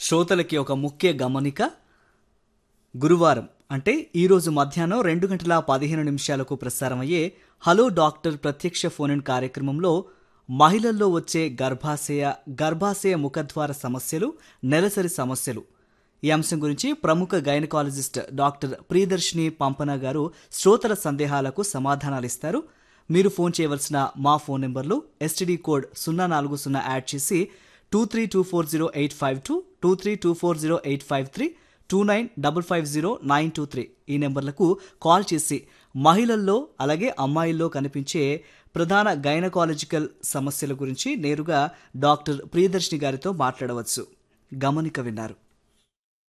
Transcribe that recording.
శ్రోతలకి ఒక ముఖ్య గమనిక గురువారం అంటే ఈరోజు మధ్యాహ్నం రెండు గంటల పదిహేను నిమిషాలకు ప్రసారమయ్యే హలో డాక్టర్ ప్రత్యక్ష ఫోన్ ఇన్ కార్యక్రమంలో మహిళల్లో వచ్చే గర్భాశయ గర్భాశయ ముఖద్వార సమస్యలు నెలసరి సమస్యలు ఈ అంశం గురించి ప్రముఖ గైనకాలజిస్ట్ డాక్టర్ ప్రియదర్శిని పంపన గారు శ్రోతల సందేహాలకు సమాధానాలు ఇస్తారు మీరు ఫోన్ చేయవలసిన మా ఫోన్ నెంబర్లు ఎస్టీడీ కోడ్ సున్నా నాలుగు సున్నా యాడ్ చేసి two three two four zero eight five two two three two four zero eight five three two nine double five zero nine two three ఈ నెంబర్లకు కాల్ చేసి మహిళల్లో అలాగే అమ్మాయిల్లో కనిపించే ప్రధాన గైనకాలజికల్ సమస్యల గురించి నేరుగా డాక్టర్ ప్రియదర్శిని గారితో మాట్లాడవచ్చు గమనిక విన్నారు